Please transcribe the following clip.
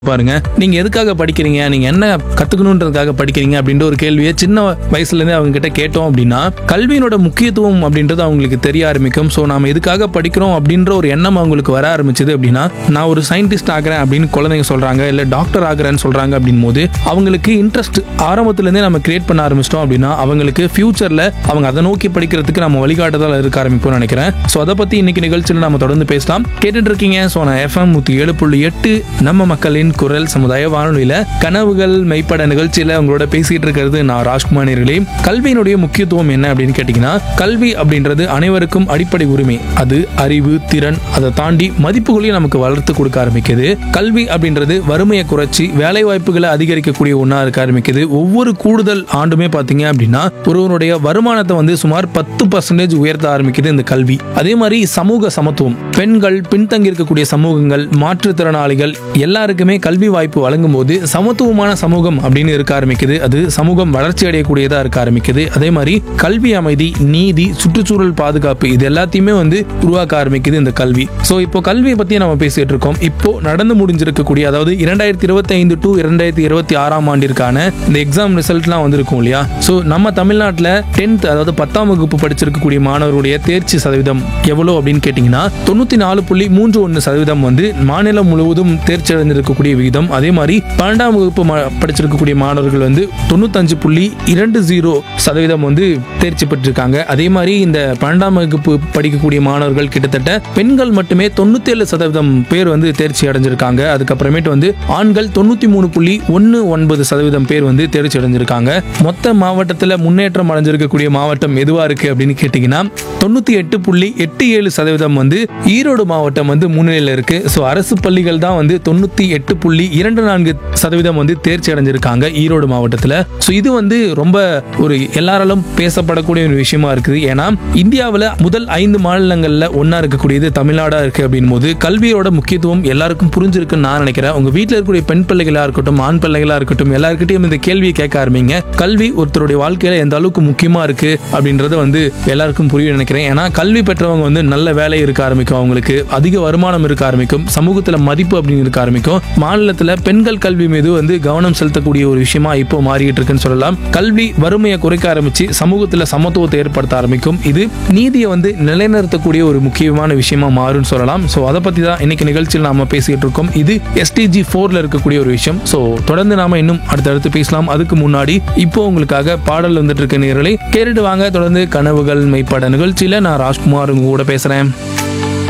பாருங்க நீங்க எதுக்காக படிக்கிறீங்க நீங்க என்ன கத்துக்கணுன்றதுக்காக படிக்கிறீங்க அப்படின்ற ஒரு கேள்வியை சின்ன வயசுல இருந்தே அவங்க கிட்ட கேட்டோம் அப்படின்னா கல்வியினோட முக்கியத்துவம் அப்படின்றது அவங்களுக்கு தெரிய ஆரம்பிக்கும் ஸோ நாம எதுக்காக படிக்கிறோம் அப்படின்ற ஒரு எண்ணம் அவங்களுக்கு வர ஆரம்பிச்சது அப்படின்னா நான் ஒரு சயின்டிஸ்ட் ஆகிறேன் அப்படின்னு குழந்தைங்க சொல்றாங்க இல்ல டாக்டர் ஆகிறேன்னு சொல்றாங்க அப்படின் போது அவங்களுக்கு இன்ட்ரெஸ்ட் ஆரம்பத்துல இருந்தே நம்ம கிரியேட் பண்ண ஆரம்பிச்சிட்டோம் அப்படின்னா அவங்களுக்கு ஃபியூச்சர்ல அவங்க அதை நோக்கி படிக்கிறதுக்கு நம்ம வழிகாட்டுதல் இருக்க ஆரம்பிப்போம்னு நினைக்கிறேன் ஸோ அதை பத்தி இன்னைக்கு நிகழ்ச்சியில் நம்ம தொடர்ந்து பேசலாம் கேட்டுட்டு இருக்கீங்க ஸோ நான் எஃப்எம் நூத்தி ஏழு புள்ளி எட்டு நம்ம மக்களின் குரல் சமுதாய வானொலியில கனவுகள் மெய்ப்பட நிகழ்ச்சியில உங்களோட பேசிட்டு இருக்கிறது நான் ராஜ்குமார் நேர்களே கல்வியினுடைய முக்கியத்துவம் என்ன அப்படின்னு கேட்டீங்கன்னா கல்வி அப்படின்றது அனைவருக்கும் அடிப்படை உரிமை அது அறிவு திறன் அதை தாண்டி மதிப்புகளையும் நமக்கு வளர்த்து கொடுக்க ஆரம்பிக்குது கல்வி அப்படின்றது வறுமையை குறைச்சி வேலை வாய்ப்புகளை அதிகரிக்கக்கூடிய ஒன்றா இருக்க ஆரம்பிக்குது ஒவ்வொரு கூடுதல் ஆண்டுமே பார்த்தீங்க அப்படின்னா ஒருவனுடைய வருமானத்தை வந்து சுமார் பத்து பர்சன்டேஜ் உயர்த்த ஆரம்பிக்குது இந்த கல்வி அதே மாதிரி சமூக சமத்துவம் பெண்கள் பின்தங்கி இருக்கக்கூடிய சமூகங்கள் மாற்றுத்திறனாளிகள் எல்லாருக்குமே கல்வி வாய்ப்பு வழங்கும் போது சமத்துவமான சமூகம் அப்படின்னு இருக்க ஆரம்பிக்குது அது சமூகம் வளர்ச்சி அடையக்கூடியதா இருக்க ஆரம்பிக்குது அதே மாதிரி கல்வி அமைதி நீதி சுற்றுச்சூழல் பாதுகாப்பு இது எல்லாத்தையுமே வந்து உருவாக்க ஆரம்பிக்குது இந்த கல்வி ஸோ இப்போ கல்வியை பத்தி நம்ம பேசிட்டு இருக்கோம் இப்போ நடந்து முடிஞ்சிருக்கக்கூடிய அதாவது இரண்டாயிரத்தி இருபத்தி ஐந்து டு இரண்டாயிரத்தி இருபத்தி ஆறாம் ஆண்டிற்கான இந்த எக்ஸாம் ரிசல்ட்லாம் வந்திருக்கும் இல்லையா ஸோ நம்ம தமிழ்நாட்டில் டென்த் அதாவது பத்தாம் வகுப்பு படிச்சிருக்கக்கூடிய மாணவருடைய தேர்ச்சி சதவீதம் எவ்வளோ அப்படின்னு கேட்டிங்கன்னா தொண்ணூற்றி நாலு புள்ளி மூன்று ஒன்று சதவீதம் வந்து மாநிலம் முழுவதும் தேர்ச்சி அடைந்திருக்கக்கூடிய விகிதம் அதே மாதிரி பன்னெண்டாம் வகுப்பு மா- படிச்சிருக்கக்கூடிய மாணவர்கள் வந்து தொண்ணூத்தஞ்சு புள்ளி இரண்டு ஜீரோ சதவீதம் வந்து தேர்ச்சி பெற்றிருக்காங்க அதே மாதிரி இந்த பன்னெண்டாம் வகுப்பு படிக்கக்கூடிய மாணவர்கள் கிட்டத்தட்ட பெண்கள் மட்டுமே தொண்ணூத்தி ஏழு சதவீதம் பேர் வந்து தேர்ச்சி அடைஞ்சிருக்காங்க அதுக்கப்புறமேட்டு வந்து ஆண்கள் தொண்ணூத்தி மூணு புள்ளி ஒன்று ஒன்பது சதவீதம் பேர் வந்து தேர்ச்சி அடைஞ்சிருக்காங்க மொத்த மாவட்டத்தில் முன்னேற்றம் அடைஞ்சிருக்கக்கூடிய மாவட்டம் எதுவா இருக்கு அப்படின்னு கேட்டிங்கன்னா தொண்ணூத்தி எட்டு புள்ளி எட்டு ஏழு சதவீதம் வந்து ஈரோடு மாவட்டம் வந்து முன்னிலையில் இருக்கு ஸோ அரசு பள்ளிகள் தான் வந்து தொண்ணூத்தி எட்டு புள்ளி இரண்டு நான்கு சதவீதம் வந்து தேர்ச்சி அடைஞ்சிருக்காங்க ஈரோடு மாவட்டத்தில் ஸோ இது வந்து ரொம்ப ஒரு எல்லாராலும் பேசப்படக்கூடிய ஒரு விஷயமா இருக்குது ஏன்னா இந்தியாவில் முதல் ஐந்து மாநிலங்களில் ஒன்றா இருக்கக்கூடியது தமிழ்நாடா இருக்கு அப்படின் போது கல்வியோட முக்கியத்துவம் எல்லாருக்கும் புரிஞ்சிருக்குன்னு நான் நினைக்கிறேன் உங்க வீட்டில் இருக்கக்கூடிய பெண் பிள்ளைகளா இருக்கட்டும் ஆண் பிள்ளைகளா இருக்கட்டும் எல்லாருக்கிட்டையும் இந்த கேள்வியை கேட்க ஆரம்பிங்க கல்வி ஒருத்தருடைய வாழ்க்கையில எந்த அளவுக்கு முக்கியமா இருக்கு அப்படின்றத வந்து எல்லாருக்கும் புரியும் நினைக்கிறேன் ஏன்னா கல்வி பெற்றவங்க வந்து நல்ல வேலை இருக்க ஆரம்பிக்கும் அவங்களுக்கு அதிக வருமானம் இருக்க ஆரம்பிக்கும் சமூகத்துல மதிப்பு அப்படின்னு இருக்க ஆரம்பிக்கும் மாநிலத்துல பெண்கள் கல்வி மீது வந்து கவனம் செலுத்தக்கூடிய ஒரு விஷயமா இப்போ மாறிட்டு இருக்குன்னு சொல்லலாம் கல்வி வறுமையை குறைக்க ஆரம்பிச்சு சமூகத்துல சமத்துவத்தை ஏற்படுத்த ஆரம்பிக்கும் இது நீதியை வந்து நிலைநிறுத்தக்கூடிய ஒரு முக்கியமான விஷயமா மாறும்னு சொல்லலாம் ஸோ அதை பத்தி தான் இன்னைக்கு நிகழ்ச்சியில் நாம பேசிட்டு இருக்கோம் இது எஸ்டிஜி ஃபோர்ல இருக்கக்கூடிய ஒரு விஷயம் ஸோ தொடர்ந்து நாம இன்னும் அடுத்தடுத்து பேசலாம் அதுக்கு முன்னாடி இப்போ உங்களுக்காக பாடல் வந்துட்டு இருக்க நேரலை கேட்டுட்டு வாங்க தொடர்ந்து கனவுகள் மெய்ப்பட நிகழ்ச்சியில நான் ராஜ்குமார் உங்க கூட பேசுறேன்